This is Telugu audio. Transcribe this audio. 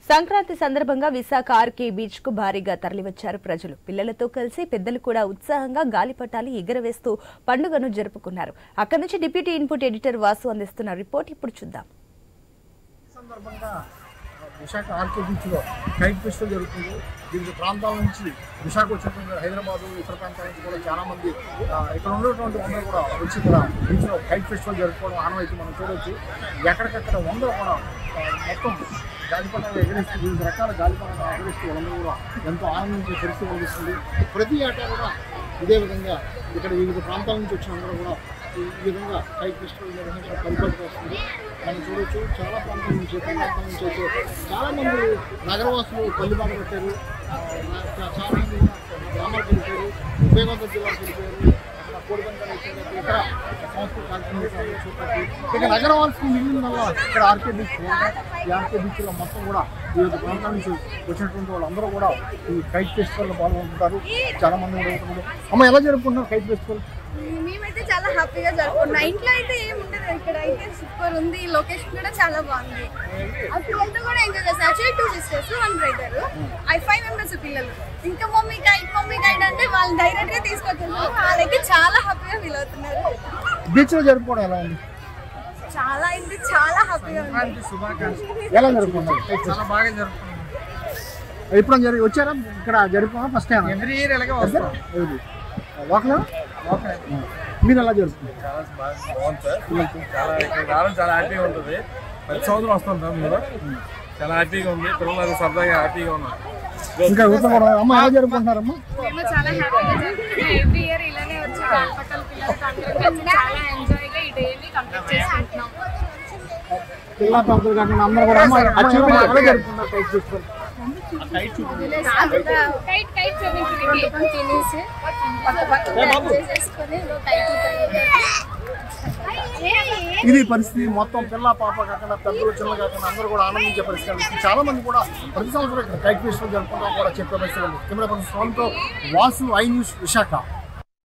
సంక్రాంతి సందర్భంగా విశాఖ ఆర్కే బీచ్ కు భారీగా తరలివచ్చారు ప్రజలు పిల్లలతో కలిసి పెద్దలు కూడా ఉత్సాహంగా గాలిపటాలు ఎగరవేస్తూ పండుగను జరుపుకున్నారు అక్కడి నుంచి డిప్యూటీ ఇన్పుట్ ఎడిటర్ వాసు అందిస్తున్న రిపోర్ట్ ఇప్పుడు చూద్దాం ఈ సందర్భంగా విశాఖ ఆర్కే బీచ్లో కైట్ ఫెస్టివల్ జరుగుతుంది వివిధ ప్రాంతాల నుంచి విశాఖ వచ్చినటువంటి హైదరాబాద్ ఇతర ప్రాంతాల నుంచి కూడా చాలా మంది ఆ, ఇక్కడ ఉన్నటువంటి అందరూ కూడా వచ్చి ఇక్కడ బీచ్లో కైట్ ఫెస్టివల్ జరుపుకోవడం ఆనవాయితీ మనం చూడవచ్చు ఎక్కడికక్కడ వందలు కూడా ఆ, మొత్తం గాలిపటాలు ఎగరేస్తూ వివిధ రకాల గాలిపటాలు ఎగరేస్తూ వాళ్ళందరూ కూడా ఎంతో ఆనందించే పరిస్థితి కనిపిస్తుంది ప్రతి ఏటా కూడా ఇదే విధంగా ఇక్కడ వివిధ ప్రాంతాల నుంచి వచ్చిన అందరూ కూడా ఈ ఈ విధంగా కైట్ ఫెస్టివల్ నిర్వహించడం పరిపాటి వస్తుంది మనం చూడొచ్చు చాలా ప్రాంతాల నుంచి ఇతర ప్రాంతాల నుంచి అయితే చాలా మంది నగరవాసులు పల్లిబాట పెట్టారు ఆ, నా- చా- చాలా మంది గ్రామాలకు వెళ్ళిపోయారు ఉపయోగవంత జిల్లాకు వెళ్ళిపోయారు అక్కడ కోడిపందాలు అయిపోయారు, ఇతర సంస్కృతి కార్యక్రమాలు కావచ్చు. ఇక నగరవాసులు మిగిలిన వల్ల ఇక్కడ ఆర్కే బీచ్ ఈ ఆర్కే బీచ్లో మొత్తం కూడా వివిధ ప్రాంతాల నుంచి వచ్చినటువంటి వాళ్ళందరూ కూడా ఈ కైట్ ఫెస్టివల్లో పాల్గొంటున్నారు చాలా మంది కూడా ఉంటున్నారు అమ్మ ఎలా జరుపుకుంటున్నారు కైట్ ఫెస్టివల్ మేమైతే చాలా హ్యాపీగా జరుపుకున్నాం ఇంట్లో అయితే ఏముండదు ఇక్కడ అయితే సూపర్ ఉంది లొకేషన్ కూడా చాలా బాగుంది ఆ పిల్లలతో కూడా ఎంజాయ్ చేస్తాం actually two sisters one brother I five members పిల్లలు ఇంకా మమ్మీ గైడ్ మమ్మీ గైడ్ అంటే వాళ్ళు డైరెక్ట్ గా తీసుకొచ్చేసారు వాళ్ళైతే చాలా హ్యాపీగా ఫీల్ అవుతున్నారు బీచ్లో జరుపుకోవడం ఎలా ఉంది చాలా అయితే చాలా హ్యాపీగా ఉంది ఎలా జరుపుకున్నారు చాలా బాగా జరుపుకున్నాం ఎప్పుడు జరిగి వచ్చారా ఇక్కడ జరుపుకున్నా ఫస్ట్ టైం ఎవ్రీ ఇయర్ ఇలాగే వస్తాం లోకల్ ఓకే. మీరు ఎలా జరుపుకున్నారు చాలా బాగా బాగుంది సార్ చాలా ఇక్కడ రావడం చాలా హ్యాపీగా ఉంటుంది ప్రతి సంవత్సరం వస్తుంటాం మీరు చాలా హ్యాపీగా ఉంది పిల్లలు సరదాగా హ్యాపీగా ఉన్నారు ఇంకా ఊరిలో కూడా అమ్మ ఎలా జరుపుకుంటున్నారమ్మా మేము చాలా హ్యాపీగా జరుపుకుంటాం ఎవ్రీ ఇయర్ ఇలానే వచ్చి గాలిపటాల పిల్లలతో అందరం కలిసి చాలా ఎంజాయ్గా ఈ డేని కంప్లీట్ చేసుకుంటున్నాం పిల్ల పాపలు కాకుండా అందరూ కూడా అమ్మ అమ్మ ఎలా ఎలా జరుపుకున్నారు కైట్ ఫెస్టివల్ కైట్ కైట్ చూపించి తినేసి పక్క పక్క చేసేసుకొని ఇది పరిస్థితి మొత్తం పిల్ల పాప కాకుండా పెద్దలు చిన్నలు కాకుండా అందరూ కూడా ఆనందించే పరిస్థితి కనిపిస్తుంది. చాలా మంది కూడా ప్రతి సంవత్సరం ఇక్కడ కైట్ ఫెస్టివల్ జరుపుకుంటాం కూడా చెప్పే పరిస్థితి ఉంది కెమెరా పర్సన్ స్వామితో వాసు ఐ న్యూస్ విశాఖ